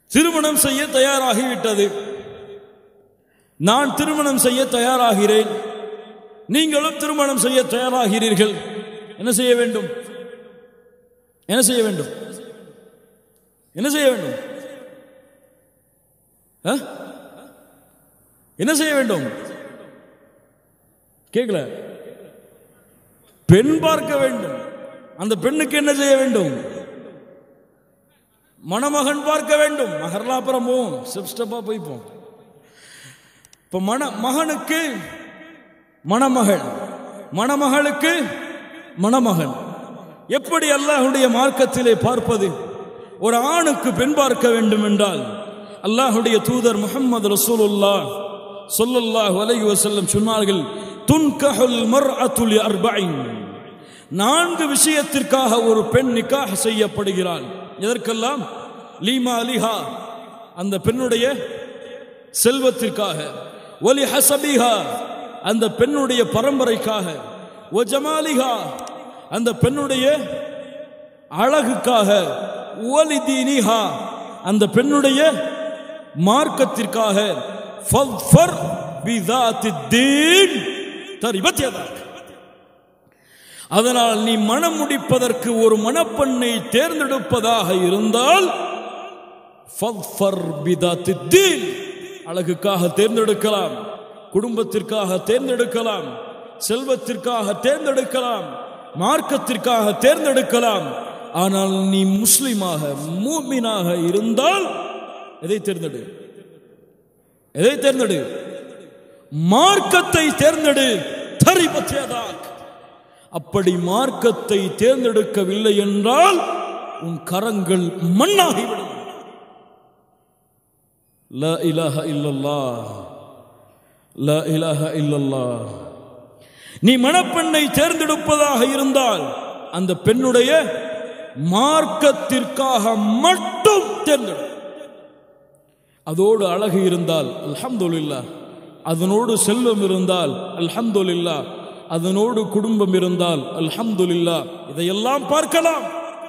திருமணம் செய்ய தயாராகிவிட்டது நான் திருமணம் செய்ய தயாராகிறேன் நீங்களும் திருமணம் செய்ய தயாராகிறீர்கள் என்ன செய்ய வேண்டும் என்ன செய்ய வேண்டும் என்ன செய்ய வேண்டும் ஆ? என்ன செய்ய வேண்டும் கேட்கல பெண் பார்க்க வேண்டும் அந்த பெண்ணுக்கு என்ன செய்ய வேண்டும் மணமகன் பார்க்க வேண்டும் மகர்லாம் அப்புறம் போவோம் ஸ்டெப் ஸ்டெப்பா போய்ப்போம் இப்ப மண மகனுக்கு மணமகள் மணமகளுக்கு மணமகன் எப்படி அல்லாஹ்வுடைய மார்க்கத்திலே பார்ப்பது ஒரு ஆணுக்கு பெண் பார்க்க வேண்டும் என்றால் அல்லாஹ்வுடைய தூதர் முஹம்மது ரசூலுல்லாஹ் ஸல்லல்லாஹு அலைஹி வஸல்லம் சொன்னார்கள் துன்கஹுல் மர்அத்து லி அர்பஇன் நான்கு விஷயத்திற்காக ஒரு பெண் நிக்காஹ் செய்யப்படுகிறாள் எதற்கெல்லாம் லீமா அலிஹா அந்த பெண்ணுடைய செல்வத்திற்காக ஒலி ஹசபிஹா அந்த பெண்ணுடைய பரம்பரைக்காக ஒ ஜமாலிஹா அந்த பெண்ணுடைய அழகுக்காக ஒலி தீனிஹா அந்த பெண்ணுடைய மார்க்கத்திற்காக ஃபல்ஃபர் பிதாத்தி தீன் தரிபத் யதாக். அதனால் நீ மனம் முடிப்பதற்கு ஒரு மணப்பெண்ணை தேர்ந்தெடுப்பதாக இருந்தால் ஃபல்ஃபர் பிதாத்தி தீன். அழகுக்காக தேர்ந்தெடுக்கலாம் குடும்பத்திற்காக தேர்ந்தெடுக்கலாம் செல்வத்திற்காக தேர்ந்தெடுக்கலாம் மார்க்கத்திற்காக தேர்ந்தெடுக்கலாம் ஆனால் நீ முஸ்லிமாக மூமினாக இருந்தால் எதை தேர்ந்தெடு எதை தேர்ந்தெடு மார்க்கத்தை தேர்ந்தெடு தரிபத்தியதாக் அப்படி மார்க்கத்தை தேர்ந்தெடுக்கவில்லை என்றால் உன் கரங்கள் மண்ணாகிவிடும் லா இலாஹ இல்லல்லாஹ் லா இலாஹ இல்லல்லாஹ் நீ மணப்பெண்ணை தேர்ந்தெடுப்பதாக இருந்தால் அந்த பெண்ணுடைய மார்க்கத்திற்காக மட்டும் தேர்ந்தெடு அதோடு அழகு இருந்தால் அல்ஹம்துலில்லாஹ் அதனோடு செல்வம் இருந்தால் அல்ஹம்துலில்லாஹ் அதனோடு குடும்பம் இருந்தால் அல்ஹம்துலில்லாஹ் இதையெல்லாம் பார்க்கலாம்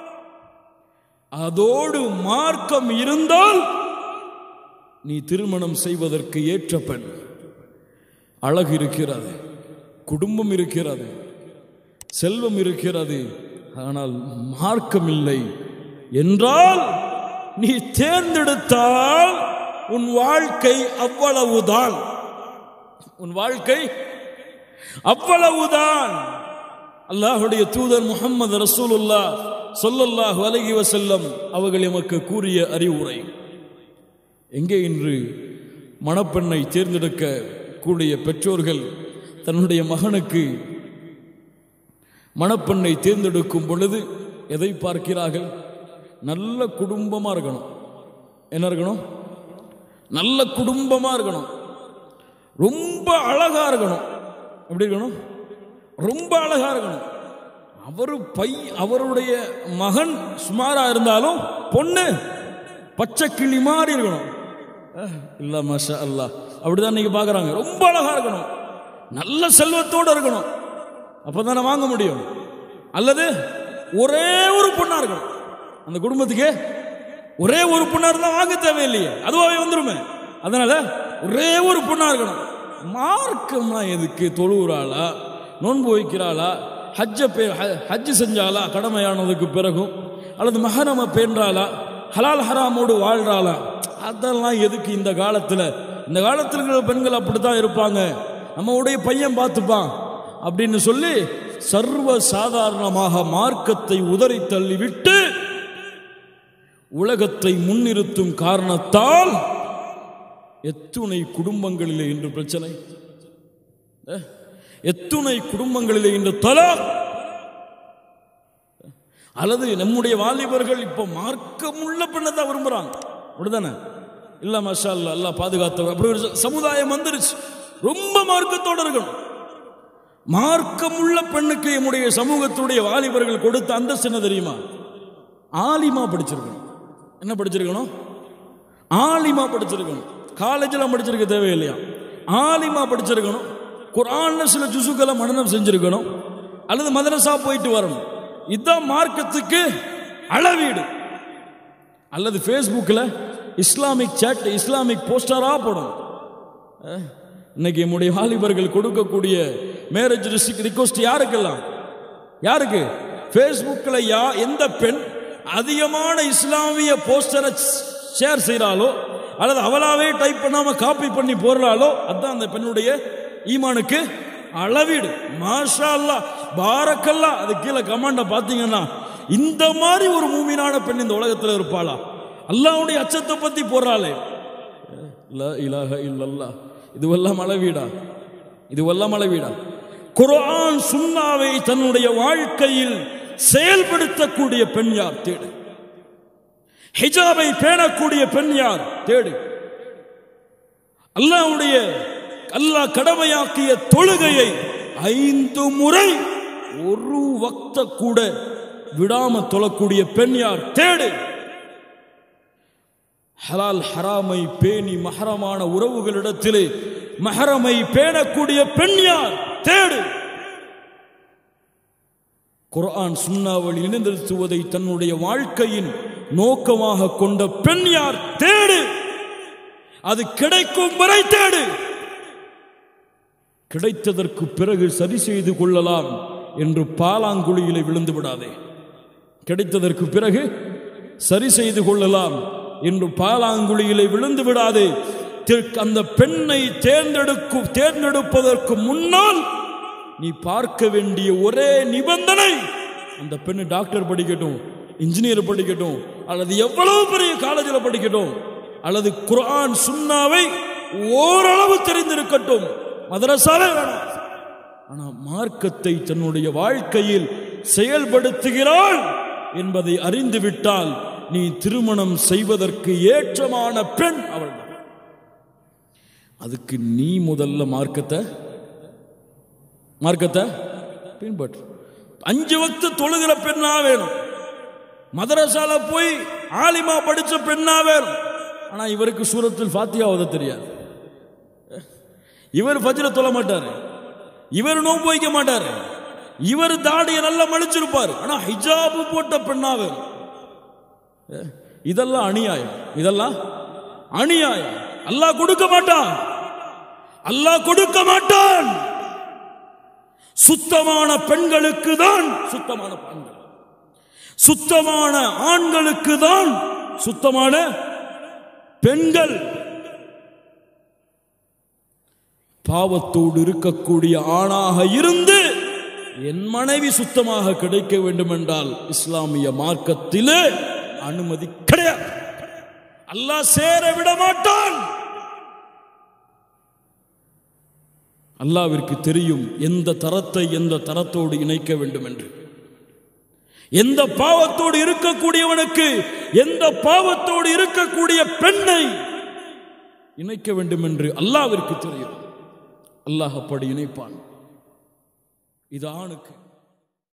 அதோடு மார்க்கம் இருந்தால் நீ திருமணம் செய்வதற்கு ஏற்ற பெண் அழகு இருக்கிறது குடும்பம் இருக்கிறது செல்வம் இருக்கிறது ஆனால் மார்க்கம் இல்லை என்றால் நீ தேர்ந்தெடுத்தால் உன் வாழ்க்கை அவ்வளவுதான் உன் வாழ்க்கை அவ்வளவுதான் அல்லாஹுடைய தூதர் முகமது ரசூலுல்லா சொல்லல்லாஹு அலைஹி வஸல்லம் அவர்கள் எமக்கு கூறிய அறிவுரை எங்கே இன்று மணப்பெண்ணை தேர்ந்தெடுக்க கூடிய பெற்றோர்கள் தன்னுடைய மகனுக்கு மணப்பெண்ணை தேர்ந்தெடுக்கும் பொழுது எதை பார்க்கிறார்கள் நல்ல குடும்பமா இருக்கணும் என்ன இருக்கணும் நல்ல குடும்பமா இருக்கணும் ரொம்ப அழகா இருக்கணும் எப்படி இருக்கணும் ரொம்ப அழகா இருக்கணும் அவரு பை அவருடைய மகன் சுமாரா இருந்தாலும் பொண்ணு பச்சை கிளி மாதிரி இருக்கணும் அஹ், இல்ல மஷா அல்லாஹ் அப்படிதான் நீங்க பாக்குறாங்க ரொம்ப அழகா இருக்கணும் நல்ல செல்வத்தோட இருக்கணும் அப்பதானே வாங்க முடியும் அல்லது ஒரே ஒரு பொண்ணா இருக்கணும் அந்த குடும்பத்துக்கு ஒரே ஒரு பொண்ணா இருந்தா வாங்க தேவையில்லையே அதுவாவே வந்துருமே அதனால ஒரே ஒரு பொண்ணா இருக்கணும் மார்க்கம்னா எதுக்கு தொழுகிறாளா நோன்பு வைக்கிறாளா ஹஜ்ஜ பே ஹ- ஹஜ்ஜு செஞ்சாலா கடமையானதுக்கு பிறகும் அல்லது மஹரம பேன்றாளா ஹலால் ஹராமோடு வாழ்றாளா அதெல்லாம் எதுக்கு இந்த காலத்துல இந்த காலத்துல இருக்கிற பெண்கள் அப்படித்தான் இருப்பாங்க நம்ம உடைய பையன் பார்த்துப்பான் அப்படின்னு சொல்லி சர்வ சாதாரணமாக மார்க்கத்தை உதறி தள்ளிவிட்டு உலகத்தை முன்னிறுத்தும் காரணத்தால் எத்துணை குடும்பங்களிலே இன்று பிரச்சனை அஹ், எத்துணை குடும்பங்களிலே இன்று தலா அல்லது நம்முடைய வாலிபர்கள் இப்ப மார்க்கமுள்ள பெண்ணை தான் விரும்புறாங்க அப்படிதானே இல்ல மஷா அல்லா அல்லாஹ் பாதுகாத்தவர் அப்படி ஒரு சமுதாயம் வந்துருச்சு ரொம்ப மார்க்கத்தோட இருக்கணும் மார்க்கமுள்ள பெண்ணுக்கு நம்முடைய சமூகத்துடைய வாலிபர்கள் கொடுத்த அந்தஸ்து என்ன தெரியுமா ஆலிமா படிச்சிருக்கணும் என்ன படிச்சிருக்கணும் ஆலிமா படிச்சிருக்கணும் காலேஜில் படிச்சிருக்க தேவையில்லையா ஆலிமா படிச்சிருக்கணும் குரான்ல சில ஜுசுக்களை மனனம் செஞ்சிருக்கணும் அல்லது மதரசா போயிட்டு வரணும் இதுதான் மார்க்கத்துக்கு அளவீடு அல்லது ஃபேஸ்புக்கில் இஸ்லாமிக் சேட் இஸ்லாமிக் போஸ்டரா போடும் அஹ், இன்னைக்கு நம்முடைய வாலிபர்கள் கொடுக்கக்கூடிய மேரேஜ் ரிக்வஸ்ட் யாருக்கெல்லாம் யாருக்கு ஃபேஸ்புக்கில் யா எந்த பெண் அதிகமான இஸ்லாமிய போஸ்டரை ஷேர் செய்கிறாளோ அல்லது அவளாவே டைப் பண்ணாம காப்பி பண்ணி போடுறாளோ அதான் அந்த பெண்ணுடைய ஈமானுக்கு அளவீடு மாஷா அல்லாஹ் பாரக்கல்லா அது கீழே கமாண்ட பார்த்தீங்கன்னா இந்த மாதிரி ஒரு மூமினான பெண் இந்த உலகத்தில் இருப்பாளா அல்லாஹ்வுடைய அச்சத்தை பத்தி போறாளே லா இலாஹ இல்லல்லா இதுவெல்லாம் அளவீடா இதுவெல்லாம் அளவீடா குர்ஆன் சுன்னாவை தன்னுடைய வாழ்க்கையில் செயல்படுத்தக்கூடிய பெண் யார் தேடு ஹிஜாபை பேணக்கூடிய பெண் யார் தேடு அல்லாஹ்வுடைய அல்லாஹ் கடமையாக்கிய தொழுகையை ஐந்து முறை ஒரு வக்த கூட விடாம தொழக்கூடிய பெண் யார் தேடு ஹலால் ஹராமை பேணி மஹரமான உறவுகளிடத்திலே மஹரமை பேணக்கூடிய பெண் யார் தேடு குர்ஆன் சுன்னாவல் இணைந்திருத்துவதை தன்னுடைய வாழ்க்கையின் நோக்கமாக கொண்ட பெண் யார் தேடு அது கிடைக்கும் வரை தேடு கிடைத்ததற்கு பிறகு சரி செய்து கொள்ளலாம் என்று பாலாங்குழியிலே விழுந்து விடாதே கிடைத்ததற்கு பிறகு சரி செய்து கொள்ளலாம் என்று பாலாங்குழியிலே விழுந்து விடாதே திரு- அந்த பெண்ணை தேர்ந்தெடுக்கும் தேர்ந்தெடுப்பதற்கு முன்னால் நீ பார்க்க வேண்டிய ஒரே நிபந்தனை அந்த பெண்ணு டாக்டர் படிக்கட்டும் இன்ஜினியர் படிக்கட்டும் அல்லது எவ்வளவு பெரிய காலேஜில் படிக்கட்டும் அல்லது குர்ஆன் சுன்னாவை ஓரளவு தெரிந்திருக்கட்டும் மதரசாவே வேணாம் ஆனா மார்க்கத்தை தன்னுடைய வாழ்க்கையில் செயல்படுத்துகிறாள் என்பதை அறிந்துவிட்டால் நீ திருமணம் செய்வதற்கு ஏற்றமான பெண் அவள் அதுக்கு நீ முதல்ல மார்க்கத்தை மார்க்கத்தை பின்பற்று அஞ்சு வக்து தொழுகிற பெண்ணா வேணும் மதரசால போய் ஆலிமா படிச்ச பெண்ணா வேணும் ஆனா இவருக்கு சூரத்தில் ஃபாத்தியா ஓத தெரியாது இவர் ஃபஜ்ர தொழ மாட்டாரு இவர் நோன்பு வைக்க மாட்டாரு இவர் தாடியை நல்லா மலிச்சிருப்பார் ஆனா ஹிஜாபு போட்ட பெண்ணா வேணும் இதெல்லாம் அநியாயம் இதெல்லாம் அநியாயம் அல்லாஹ் கொடுக்க மாட்டான் அல்லாஹ் கொடுக்க மாட்டான் சுத்தமான பெண்களுக்கு தான் சுத்தமான பெண்கள் சுத்தமான ஆண்களுக்கு தான் சுத்தமான பெண்கள் பாவத்தோடு இருக்கக்கூடிய ஆணாக இருந்து என் மனைவி சுத்தமாக கிடைக்க வேண்டும் என்றால் இஸ்லாமிய மார்க்கத்திலே அனுமதி கிடையாது அல்லாஹ் சேர விட மாட்டான் அல்லாவிற்கு தெரியும் எந்த தரத்தை எந்த தரத்தோடு இணைக்க வேண்டும் என்று எந்த பாவத்தோடு இருக்கக்கூடியவனுக்கு எந்த பாவத்தோடு இருக்கக்கூடிய பெண்ணை இணைக்க வேண்டும் என்று அல்லாவிற்கு தெரியும் அல்லாஹ் அப்படி இணைப்பான் இது ஆணுக்கு